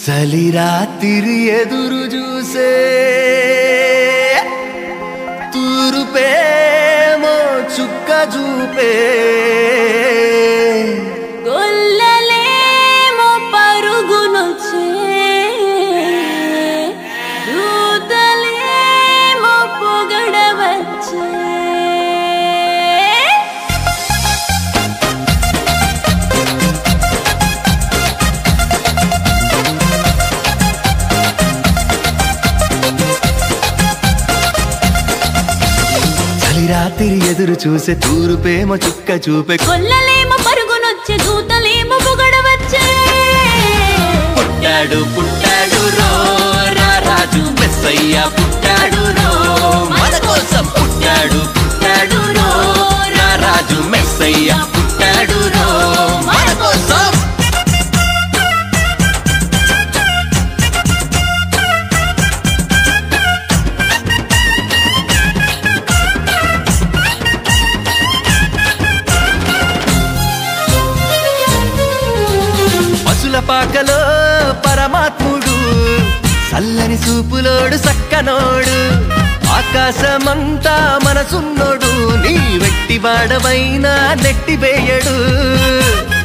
చలి రాత్రి ఎదురు చూసే తూరుపేమో చుక్క చూపే గొల్లలేమో పరుగునొచ్చే దూతలేమో పొగడవచ్చే చలి రాత్రి ఎదురు చూసే తూరుపేమో చుక్క చూపే గొల్లలేమో పరుగునొచ్చే దూతలేమో పొగడవచ్చే పుట్టాడు పుట్టాడు రో రా రాజు మెస్సయ్య పుట్టాడు రో మన కోసం పుట్టాడు పుట్టాడు రో రా రాజు మెస్సయ్య పుట్టాడు రో మన కోసం పశుల పాకలో పరమాత్ముడు చల్లని సూపులోడు సక్కనోడు ఆకాశమంతా మనసున్నోడు నీ వెట్టి వాడవైనా నెట్టివేయడు